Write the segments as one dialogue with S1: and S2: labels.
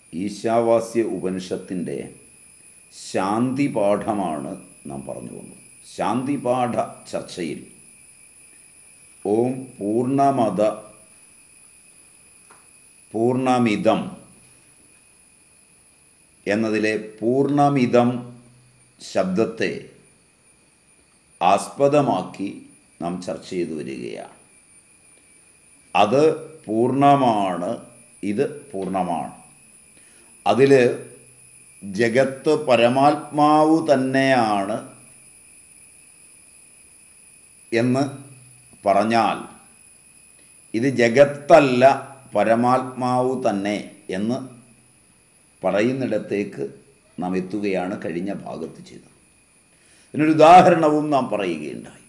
S1: ഈശാവാസ്യ ഉപനിഷത്തിൻ്റെ ശാന്തി പാഠമാണ് നാം പറഞ്ഞു വന്നത് ശാന്തിപാഠ ചർച്ചയിൽ ഓം പൂർണ്ണമത പൂർണ്ണമിതം എന്നതിലെ പൂർണ്ണമിതം ശബ്ദത്തെ ആസ്പദമാക്കി നാം ചർച്ച ചെയ്തു വരികയാണ് അത് പൂർണ്ണമാണ് ഇത് പൂർണ്ണമാണ് അതിൽ ജഗത്ത് പരമാത്മാവ് തന്നെയാണ് എന്ന് പറഞ്ഞാൽ ഇത് ജഗത്തല്ല പരമാത്മാവ് തന്നെ എന്ന് പറയുന്നിടത്തേക്ക് നാം എത്തുകയാണ് കഴിഞ്ഞ ഭാഗത്ത് ചെയ്തത് ഇതിനൊരു ഉദാഹരണവും നാം പറയുകയുണ്ടായി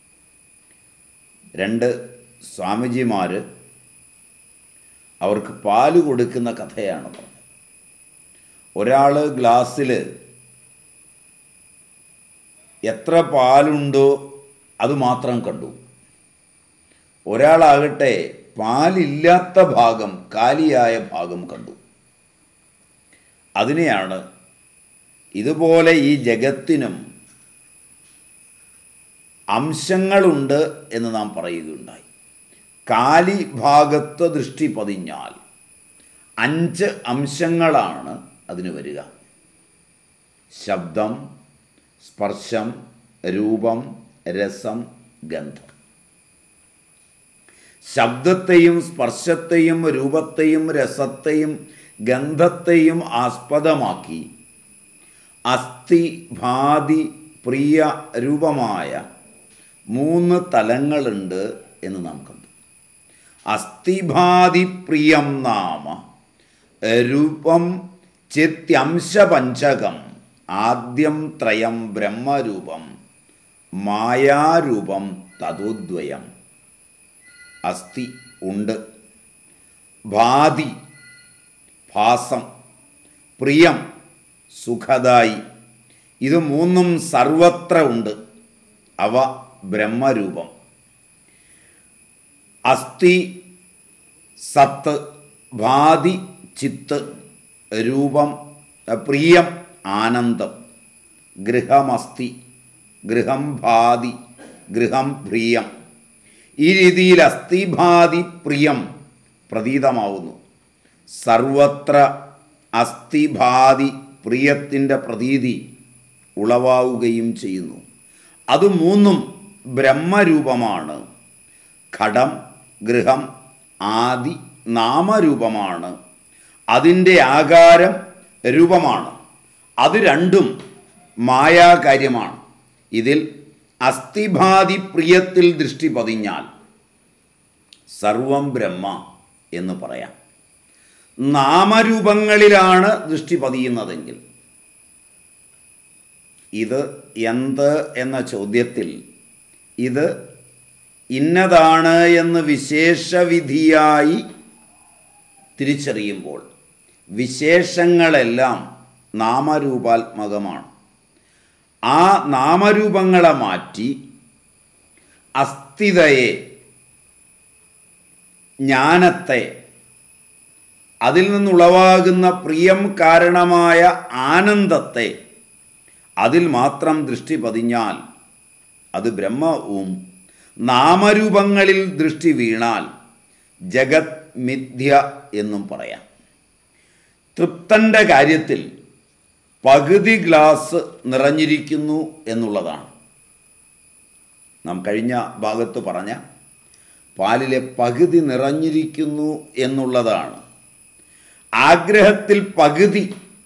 S1: രണ്ട് സ്വാമിജിമാർ അവർക്ക് പാല് കൊടുക്കുന്ന കഥയാണ് പറഞ്ഞത് ഒരാൾ ഗ്ലാസ്സിൽ എത്ര പാലുണ്ടോ അത് മാത്രം കണ്ടു ഒരാളാകട്ടെ പാലില്ലാത്ത ഭാഗം കാലിയായ ഭാഗം കണ്ടു അതിനെയാണ് ഇതുപോലെ ഈ ജഗത്തിനും അംശങ്ങളുണ്ട് എന്ന് നാം പറയുകയുണ്ടായി കാലി ഭാഗത്ത് ദൃഷ്ടി പതിഞ്ഞാൽ അഞ്ച് അംശങ്ങളാണ് അതിന് വരിക ശബ്ദം സ്പർശം രൂപം രസം ഗന്ധം ശബ്ദത്തെയും സ്പർശത്തെയും രൂപത്തെയും രസത്തെയും ഗന്ധത്തെയും ആസ്പദമാക്കി അസ്ഥി ഭാതി പ്രിയ രൂപമായ മൂന്ന് തലങ്ങളുണ്ട് എന്ന് നാം കണ്ടു അസ്ഥിഭാതി പ്രിയം നാമ രൂപം ചിത്യംശപഞ്ചകം ആദ്യം ത്രയം ബ്രഹ്മരൂപം മായാരൂപം തതോദ്വയം അസ്ഥി ഉണ്ട് ഭാതി ഭാസം പ്രിയം സുഖദായി ഇത് മൂന്നും സർവത്ര ഉണ്ട് അവ ബ്രഹ്മരൂപം അസ്ഥി സത്ത് ഭാതി ചിത്ത് രൂപം പ്രിയം ആനന്ദം ഗൃഹമസ്തി ഗൃഹം ഭാതി ഗൃഹം പ്രിയം ഈ രീതിയിൽ അസ്ഥിഭാതി പ്രിയം പ്രതീതമാവുന്നു സർവത്ര അസ്ഥിഭാതി പ്രിയത്തിൻ്റെ പ്രതീതി ഉളവാവുകയും ചെയ്യുന്നു അത് മൂന്നും ബ്രഹ്മരൂപമാണ് ഘടം ഗൃഹം ആദി നാമരൂപമാണ് അതിൻ്റെ ആകാരം രൂപമാണ് അത് രണ്ടും മായാകാര്യമാണ് ഇതിൽ അസ്ഥിഭാതി പ്രിയത്തിൽ ദൃഷ്ടി പതിഞ്ഞാൽ സർവം ബ്രഹ്മ എന്ന് പറയാം നാമരൂപങ്ങളിലാണ് ദൃഷ്ടി പതിയുന്നതെങ്കിൽ ഇത് എന്ത് എന്ന ചോദ്യത്തിൽ ഇത് ഇന്നതാണ് എന്ന് വിശേഷവിധിയായി തിരിച്ചറിയുമ്പോൾ വിശേഷങ്ങളെല്ലാം നാമരൂപാത്മകമാണ് ആ നാമരൂപങ്ങളെ മാറ്റി അസ്ഥിതയെ ജ്ഞാനത്തെ അതിൽ നിന്നുളവാകുന്ന പ്രിയം കാരണമായ ആനന്ദത്തെ അതിൽ മാത്രം ദൃഷ്ടി പതിഞ്ഞാൽ അത് ബ്രഹ്മവും നാമരൂപങ്ങളിൽ ദൃഷ്ടി വീണാൽ ജഗത് മിഥ്യ എന്നും പറയാം തൃപ്തൻ്റെ കാര്യത്തിൽ പകുതി ഗ്ലാസ് നിറഞ്ഞിരിക്കുന്നു എന്നുള്ളതാണ് നാം കഴിഞ്ഞ ഭാഗത്ത് പറഞ്ഞ പാലിലെ പകുതി നിറഞ്ഞിരിക്കുന്നു എന്നുള്ളതാണ് ആഗ്രഹത്തിൽ പകുതി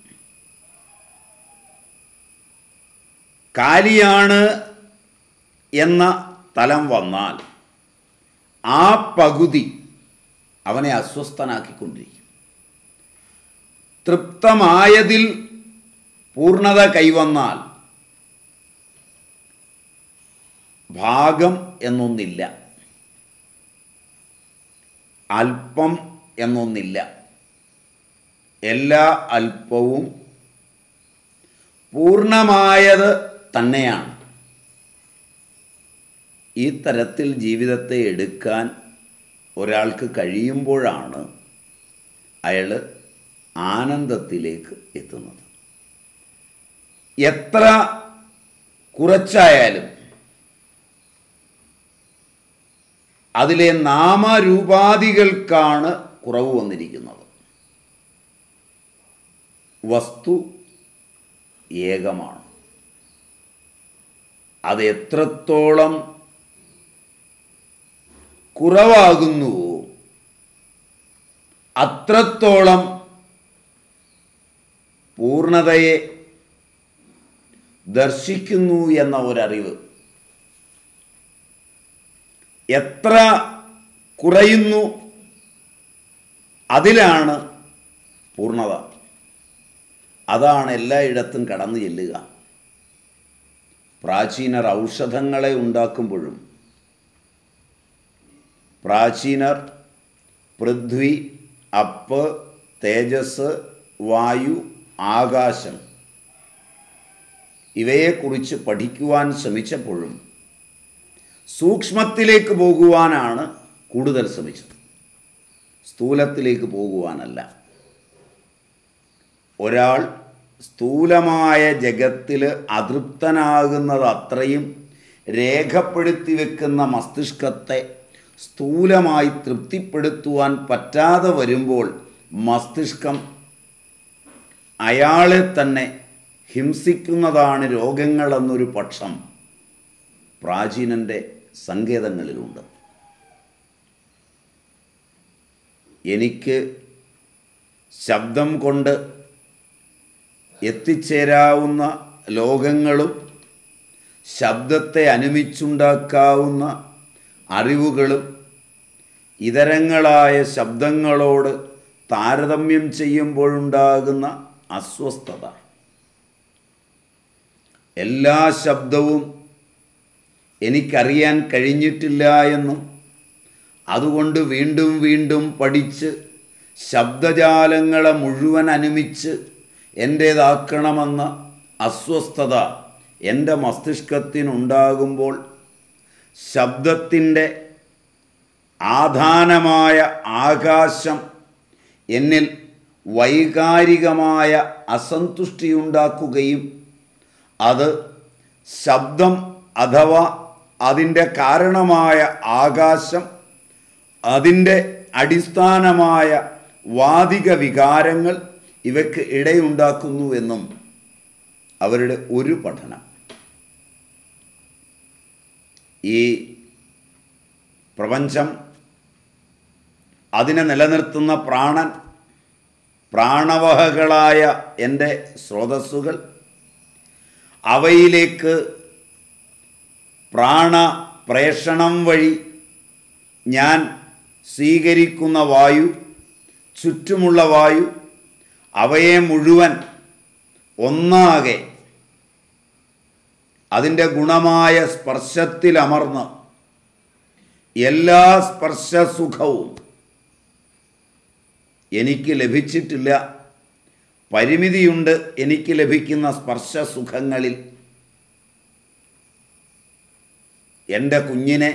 S1: കാലിയാണ് എന്ന തലം വന്നാൽ ആ പകുതി അവനെ അസ്വസ്ഥനാക്കിക്കൊണ്ടിരിക്കും തൃപ്തമായതിൽ പൂർണ്ണത കൈവന്നാൽ ഭാഗം എന്നൊന്നില്ല അല്പം എന്നൊന്നില്ല എല്ലാ അല്പവും പൂർണ്ണമായത് തന്നെയാണ് ഈ തരത്തിൽ ജീവിതത്തെ എടുക്കാൻ ഒരാൾക്ക് കഴിയുമ്പോഴാണ് അയാൾ ആനന്ദത്തിലേക്ക് എത്തുന്നത് എത്ര കുറച്ചായാലും അതിലെ നാമരൂപാദികൾക്കാണ് കുറവ് വന്നിരിക്കുന്നത് വസ്തു ഏകമാണ് അത് എത്രത്തോളം കുറവാകുന്നുവോ അത്രത്തോളം പൂർണ്ണതയെ ദർശിക്കുന്നു എന്ന ഒരറിവ് എത്ര കുറയുന്നു അതിലാണ് പൂർണ്ണത അതാണ് എല്ലായിടത്തും കടന്നു ചെല്ലുക പ്രാചീനർ ഔഷധങ്ങളെ ഉണ്ടാക്കുമ്പോഴും പ്രാചീനർ പൃഥ്വി അപ്പ് തേജസ് വായു ആകാശം ഇവയെക്കുറിച്ച് പഠിക്കുവാൻ ശ്രമിച്ചപ്പോഴും സൂക്ഷ്മത്തിലേക്ക് പോകുവാനാണ് കൂടുതൽ ശ്രമിച്ചത് സ്ഥൂലത്തിലേക്ക് പോകുവാനല്ല ഒരാൾ സ്ഥൂലമായ ജഗത്തിൽ അതൃപ്തനാകുന്നത് അത്രയും രേഖപ്പെടുത്തി വെക്കുന്ന മസ്തിഷ്കത്തെ സ്ഥൂലമായി തൃപ്തിപ്പെടുത്തുവാൻ പറ്റാതെ വരുമ്പോൾ മസ്തിഷ്കം അയാളെ തന്നെ ഹിംസിക്കുന്നതാണ് രോഗങ്ങളെന്നൊരു പക്ഷം പ്രാചീനൻ്റെ സങ്കേതങ്ങളിലുണ്ട് എനിക്ക് ശബ്ദം കൊണ്ട് എത്തിച്ചേരാവുന്ന ലോകങ്ങളും ശബ്ദത്തെ അനുമിച്ചുണ്ടാക്കാവുന്ന അറിവുകളും ഇതരങ്ങളായ ശബ്ദങ്ങളോട് താരതമ്യം ചെയ്യുമ്പോഴുണ്ടാകുന്ന അസ്വസ്ഥത എല്ലാ ശബ്ദവും എനിക്കറിയാൻ കഴിഞ്ഞിട്ടില്ല എന്നും അതുകൊണ്ട് വീണ്ടും വീണ്ടും പഠിച്ച് ശബ്ദജാലങ്ങളെ മുഴുവൻ അനുമിച്ച് എൻ്റേതാക്കണമെന്ന അസ്വസ്ഥത എൻ്റെ മസ്തിഷ്കത്തിനുണ്ടാകുമ്പോൾ ശബ്ദത്തിൻ്റെ ആധാനമായ ആകാശം എന്നിൽ വൈകാരികമായ അസന്തുഷ്ടിയുണ്ടാക്കുകയും അത് ശബ്ദം അഥവാ അതിൻ്റെ കാരണമായ ആകാശം അതിൻ്റെ അടിസ്ഥാനമായ വാദിക വികാരങ്ങൾ ഇവയ്ക്ക് ഇടയുണ്ടാക്കുന്നുവെന്നും അവരുടെ ഒരു പഠനം ഈ പ്രപഞ്ചം അതിനെ നിലനിർത്തുന്ന പ്രാണൻ പ്രാണവഹകളായ എൻ്റെ സ്രോതസ്സുകൾ അവയിലേക്ക് പ്രാണ പ്രേഷണം വഴി ഞാൻ സ്വീകരിക്കുന്ന വായു ചുറ്റുമുള്ള വായു അവയെ മുഴുവൻ ഒന്നാകെ അതിൻ്റെ ഗുണമായ സ്പർശത്തിലമർന്ന് എല്ലാ സ്പർശസുഖവും എനിക്ക് ലഭിച്ചിട്ടില്ല പരിമിതിയുണ്ട് എനിക്ക് ലഭിക്കുന്ന സ്പർശസുഖങ്ങളിൽ എൻ്റെ കുഞ്ഞിനെ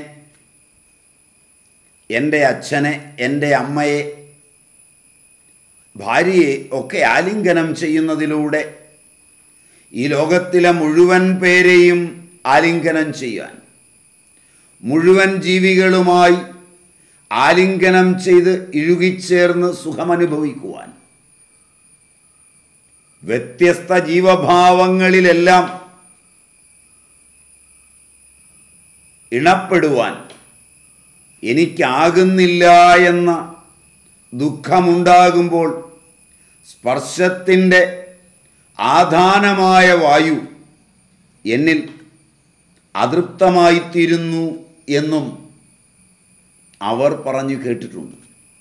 S1: എൻ്റെ അച്ഛനെ എൻ്റെ അമ്മയെ ഭാര്യയെ ഒക്കെ ആലിംഗനം ചെയ്യുന്നതിലൂടെ ഈ ലോകത്തിലെ മുഴുവൻ പേരെയും ആലിംഗനം ചെയ്യാൻ മുഴുവൻ ജീവികളുമായി ആലിംഗനം ചെയ്ത് ഇഴുകിച്ചേർന്ന് സുഖമനുഭവിക്കുവാൻ വ്യത്യസ്ത ജീവഭാവങ്ങളിലെല്ലാം ഇണപ്പെടുവാൻ എനിക്കാകുന്നില്ല എന്ന ദുഃഖമുണ്ടാകുമ്പോൾ സ്പർശത്തിൻ്റെ ആധാനമായ വായു എന്നിൽ അതൃപ്തമായിത്തീരുന്നു എന്നും അവർ പറഞ്ഞു കേട്ടിട്ടുണ്ട്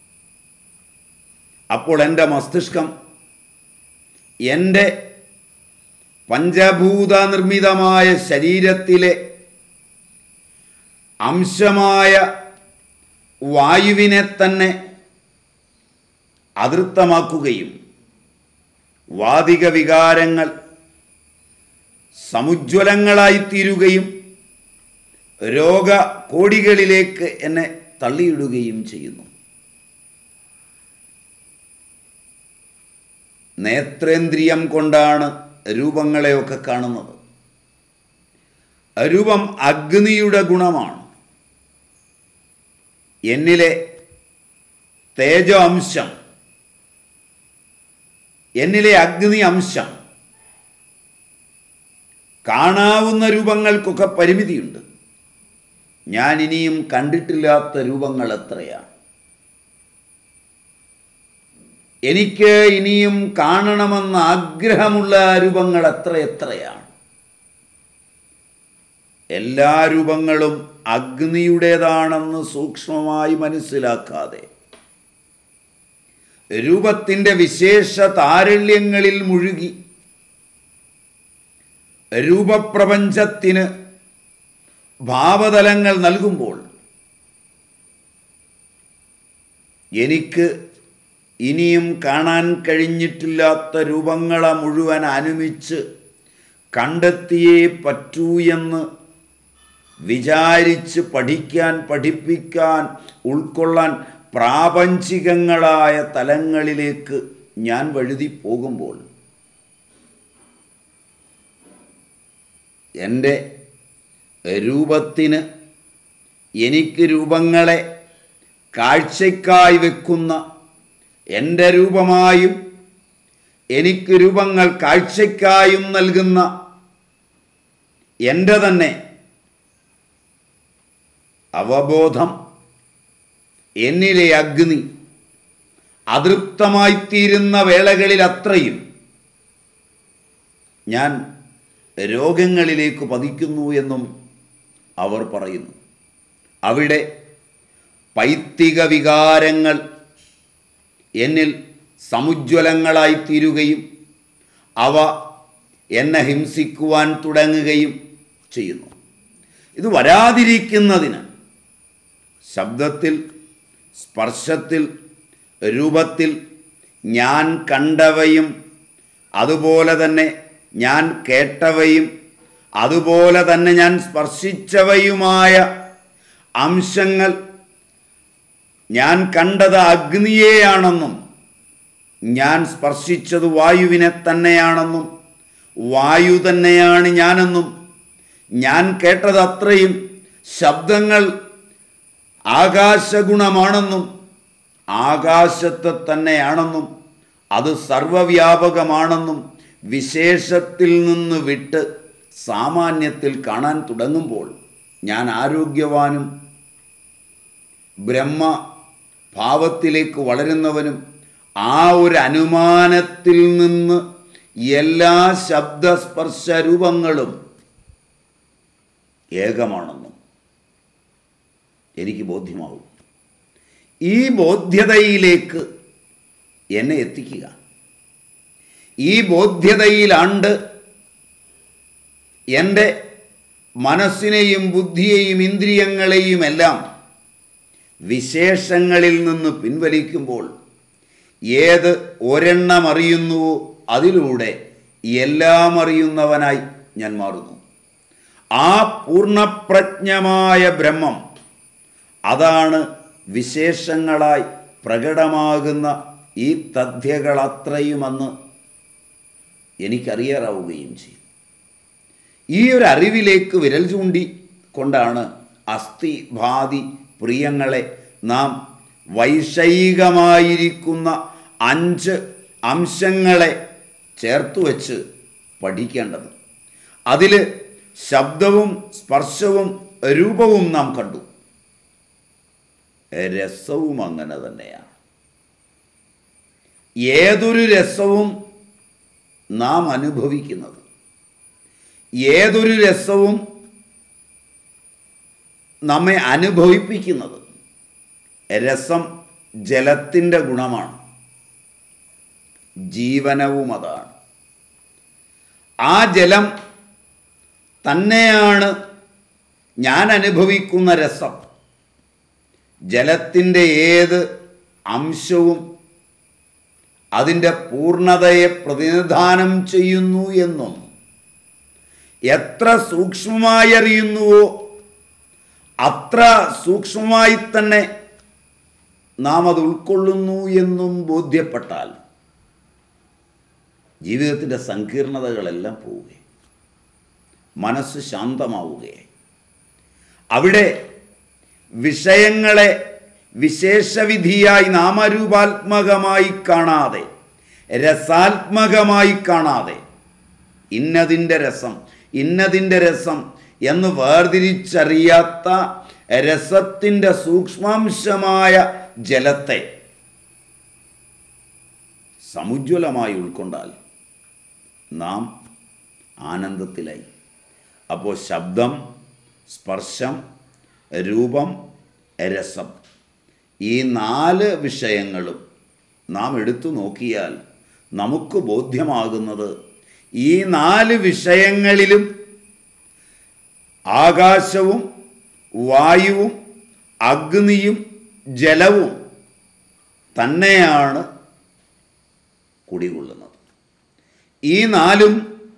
S1: അപ്പോൾ എൻ്റെ മസ്തിഷ്കം എൻ്റെ പഞ്ചഭൂത നിർമ്മിതമായ ശരീരത്തിലെ അംശമായ വായുവിനെ തന്നെ അതൃപ്തമാക്കുകയും വാദിക വികാരങ്ങൾ സമുജ്വലങ്ങളായിത്തീരുകയും രോഗ കോടികളിലേക്ക് എന്നെ തള്ളിയിടുകയും ചെയ്യുന്നു നേത്രേന്ദ്രിയം കൊണ്ടാണ് രൂപങ്ങളെയൊക്കെ കാണുന്നത് രൂപം അഗ്നിയുടെ ഗുണമാണ് എന്നിലെ തേജ അംശം എന്നിലെ അഗ്നി അംശം കാണാവുന്ന രൂപങ്ങൾക്കൊക്കെ പരിമിതിയുണ്ട് ഞാൻ ഇനിയും കണ്ടിട്ടില്ലാത്ത രൂപങ്ങൾ എത്രയാണ് എനിക്ക് ഇനിയും കാണണമെന്ന ആഗ്രഹമുള്ള രൂപങ്ങൾ എത്ര എത്രയാണ് എല്ലാ രൂപങ്ങളും അഗ്നിയുടേതാണെന്ന് സൂക്ഷ്മമായി മനസ്സിലാക്കാതെ രൂപത്തിൻ്റെ വിശേഷ താരല്യങ്ങളിൽ മുഴുകി രൂപപ്രപഞ്ചത്തിന് ഭാവതലങ്ങൾ നൽകുമ്പോൾ എനിക്ക് ഇനിയും കാണാൻ കഴിഞ്ഞിട്ടില്ലാത്ത രൂപങ്ങളെ മുഴുവൻ അനുമിച്ച് കണ്ടെത്തിയേ പറ്റൂ എന്ന് വിചാരിച്ച് പഠിക്കാൻ പഠിപ്പിക്കാൻ ഉൾക്കൊള്ളാൻ പ്രാപഞ്ചികങ്ങളായ തലങ്ങളിലേക്ക് ഞാൻ വഴുതി പോകുമ്പോൾ എൻ്റെ രൂപത്തിന് എനിക്ക് രൂപങ്ങളെ കാഴ്ചയ്ക്കായി വെക്കുന്ന എൻ്റെ രൂപമായും എനിക്ക് രൂപങ്ങൾ കാഴ്ചയ്ക്കായും നൽകുന്ന എൻ്റെ തന്നെ അവബോധം എന്നിലെ അഗ്നി അതൃപ്തമായിത്തീരുന്ന വേളകളിൽ അത്രയും ഞാൻ രോഗങ്ങളിലേക്ക് പതിക്കുന്നു എന്നും അവർ പറയുന്നു അവിടെ പൈത്തിക വികാരങ്ങൾ എന്നിൽ സമുജ്വലങ്ങളായിത്തീരുകയും അവ എന്നെ ഹിംസിക്കുവാൻ തുടങ്ങുകയും ചെയ്യുന്നു ഇത് വരാതിരിക്കുന്നതിന് ശബ്ദത്തിൽ സ്പർശത്തിൽ രൂപത്തിൽ ഞാൻ കണ്ടവയും അതുപോലെ തന്നെ ഞാൻ കേട്ടവയും അതുപോലെ തന്നെ ഞാൻ സ്പർശിച്ചവയുമായ അംശങ്ങൾ ഞാൻ കണ്ടത് അഗ്നിയെയാണെന്നും ഞാൻ സ്പർശിച്ചത് വായുവിനെ തന്നെയാണെന്നും വായു തന്നെയാണ് ഞാനെന്നും ഞാൻ കേട്ടത് അത്രയും ശബ്ദങ്ങൾ ആകാശഗുണമാണെന്നും ആകാശത്തെ തന്നെയാണെന്നും അത് സർവവ്യാപകമാണെന്നും വിശേഷത്തിൽ നിന്ന് വിട്ട് സാമാന്യത്തിൽ കാണാൻ തുടങ്ങുമ്പോൾ ഞാൻ ആരോഗ്യവാനും ബ്രഹ്മ ഭാവത്തിലേക്ക് വളരുന്നവനും ആ ഒരു അനുമാനത്തിൽ നിന്ന് എല്ലാ ശബ്ദസ്പർശ രൂപങ്ങളും ഏകമാണെന്നും എനിക്ക് ബോധ്യമാവും ഈ ബോധ്യതയിലേക്ക് എന്നെ എത്തിക്കുക ഈ ബോധ്യതയിലാണ്ട് എൻ്റെ മനസ്സിനെയും ബുദ്ധിയെയും ഇന്ദ്രിയങ്ങളെയും എല്ലാം വിശേഷങ്ങളിൽ നിന്ന് പിൻവലിക്കുമ്പോൾ ഏത് ഒരെണ്ണം അറിയുന്നുവോ അതിലൂടെ എല്ലാം അറിയുന്നവനായി ഞാൻ മാറുന്നു ആ പൂർണ്ണപ്രജ്ഞമായ ബ്രഹ്മം അതാണ് വിശേഷങ്ങളായി പ്രകടമാകുന്ന ഈ തഥ്യകളത്രയുമെന്ന് എനിക്കറിയാറാവുകയും ചെയ്യും ഈ ഒരു അറിവിലേക്ക് വിരൽ ചൂണ്ടി കൊണ്ടാണ് അസ്ഥി ഭാതി പ്രിയങ്ങളെ നാം വൈഷയികമായിരിക്കുന്ന അഞ്ച് അംശങ്ങളെ ചേർത്ത് വച്ച് പഠിക്കേണ്ടത് അതിൽ ശബ്ദവും സ്പർശവും രൂപവും നാം കണ്ടു രസവും അങ്ങനെ തന്നെയാണ് ഏതൊരു രസവും നാം അനുഭവിക്കുന്നത് ഏതൊരു രസവും നമ്മെ അനുഭവിപ്പിക്കുന്നത് രസം ജലത്തിൻ്റെ ഗുണമാണ് ജീവനവും അതാണ് ആ ജലം തന്നെയാണ് ഞാൻ അനുഭവിക്കുന്ന രസം ജലത്തിൻ്റെ ഏത് അംശവും അതിൻ്റെ പൂർണ്ണതയെ പ്രതിനിധാനം ചെയ്യുന്നു എന്നും എത്ര സൂക്ഷ്മമായി അറിയുന്നുവോ അത്ര സൂക്ഷ്മമായി തന്നെ നാം അത് ഉൾക്കൊള്ളുന്നു എന്നും ബോധ്യപ്പെട്ടാൽ ജീവിതത്തിൻ്റെ സങ്കീർണതകളെല്ലാം പോവുകയും മനസ്സ് ശാന്തമാവുകയായി അവിടെ വിഷയങ്ങളെ വിശേഷവിധിയായി നാമരൂപാത്മകമായി കാണാതെ രസാത്മകമായി കാണാതെ ഇന്നതിൻ്റെ രസം ഇന്നതിൻ്റെ രസം എന്ന് വേർതിരിച്ചറിയാത്ത രസത്തിൻ്റെ സൂക്ഷ്മാംശമായ ജലത്തെ സമുജ്വലമായി ഉൾക്കൊണ്ടാൽ നാം ആനന്ദത്തിലായി അപ്പോൾ ശബ്ദം സ്പർശം രൂപം രസം ഈ നാല് വിഷയങ്ങളും നാം എടുത്തു നോക്കിയാൽ നമുക്ക് ബോധ്യമാകുന്നത് ഈ നാല് വിഷയങ്ങളിലും ആകാശവും വായുവും അഗ്നിയും ജലവും തന്നെയാണ് കുടികൊള്ളുന്നത് ഈ നാലും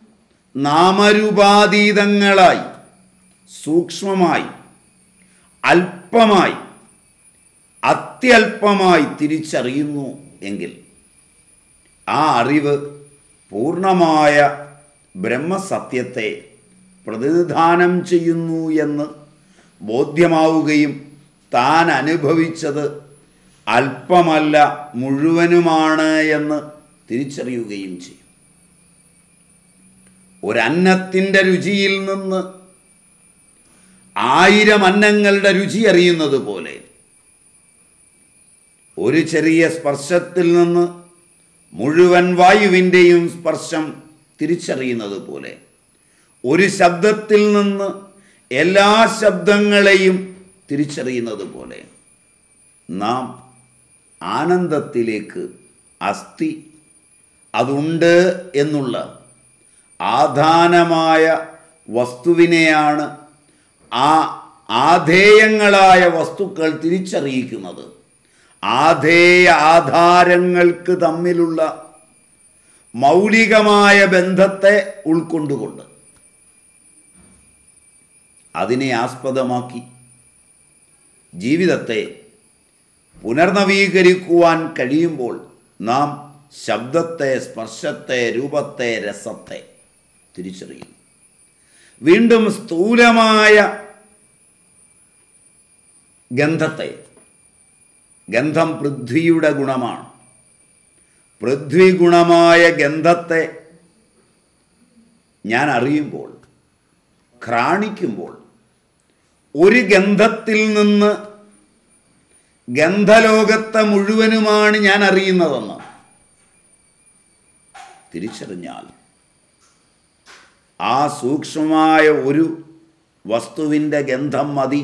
S1: നാമരൂപാതീതങ്ങളായി സൂക്ഷ്മമായി അല്പമായി അത്യല്പമായി തിരിച്ചറിയുന്നു എങ്കിൽ ആ അറിവ് പൂർണ്ണമായ ബ്രഹ്മസത്യത്തെ പ്രതിനിധാനം ചെയ്യുന്നു എന്ന് ബോധ്യമാവുകയും താൻ അനുഭവിച്ചത് അല്പമല്ല മുഴുവനുമാണ് എന്ന് തിരിച്ചറിയുകയും ചെയ്യും ഒരന്നത്തിൻ്റെ രുചിയിൽ നിന്ന് ആയിരം അന്നങ്ങളുടെ രുചി അറിയുന്നത് പോലെ ഒരു ചെറിയ സ്പർശത്തിൽ നിന്ന് മുഴുവൻ വായുവിൻ്റെയും സ്പർശം തിരിച്ചറിയുന്നത് പോലെ ഒരു ശബ്ദത്തിൽ നിന്ന് എല്ലാ ശബ്ദങ്ങളെയും തിരിച്ചറിയുന്നത് പോലെ നാം ആനന്ദത്തിലേക്ക് അസ്ഥി അതുണ്ട് എന്നുള്ള ആധാനമായ വസ്തുവിനെയാണ് ആ ആധേയങ്ങളായ വസ്തുക്കൾ തിരിച്ചറിയിക്കുന്നത് ആധേയ ആധാരങ്ങൾക്ക് തമ്മിലുള്ള മൗലികമായ ബന്ധത്തെ ഉൾക്കൊണ്ടുകൊണ്ട് അതിനെ ആസ്പദമാക്കി ജീവിതത്തെ പുനർനവീകരിക്കുവാൻ കഴിയുമ്പോൾ നാം ശബ്ദത്തെ സ്പർശത്തെ രൂപത്തെ രസത്തെ തിരിച്ചറിയുന്നു വീണ്ടും സ്ഥൂലമായ ഗന്ധത്തെ ഗന്ധം പൃഥ്വിയുടെ ഗുണമാണ് പൃഥ്വി ഗുണമായ ഗന്ധത്തെ ഞാൻ അറിയുമ്പോൾ ഘ്രാണിക്കുമ്പോൾ ഒരു ഗന്ധത്തിൽ നിന്ന് ഗന്ധലോകത്തെ മുഴുവനുമാണ് ഞാൻ അറിയുന്നതെന്ന് തിരിച്ചറിഞ്ഞാൽ ആ സൂക്ഷ്മമായ ഒരു വസ്തുവിൻ്റെ ഗന്ധം മതി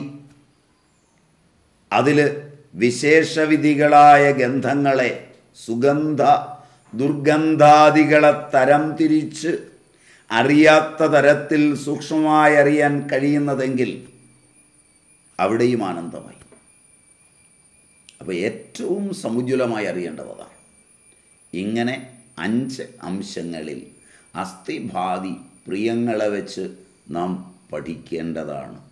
S1: അതിൽ വിശേഷവിധികളായ ഗന്ധങ്ങളെ സുഗന്ധ ദുർഗന്ധാദികളെ തരം തിരിച്ച് അറിയാത്ത തരത്തിൽ സൂക്ഷ്മമായി അറിയാൻ കഴിയുന്നതെങ്കിൽ അവിടെയും ആനന്ദമായി അപ്പോൾ ഏറ്റവും സമുജ്വലമായി അറിയേണ്ടത് അതാണ് ഇങ്ങനെ അഞ്ച് അംശങ്ങളിൽ അസ്ഥിഭാതി പ്രിയങ്ങളെ വെച്ച് നാം പഠിക്കേണ്ടതാണ്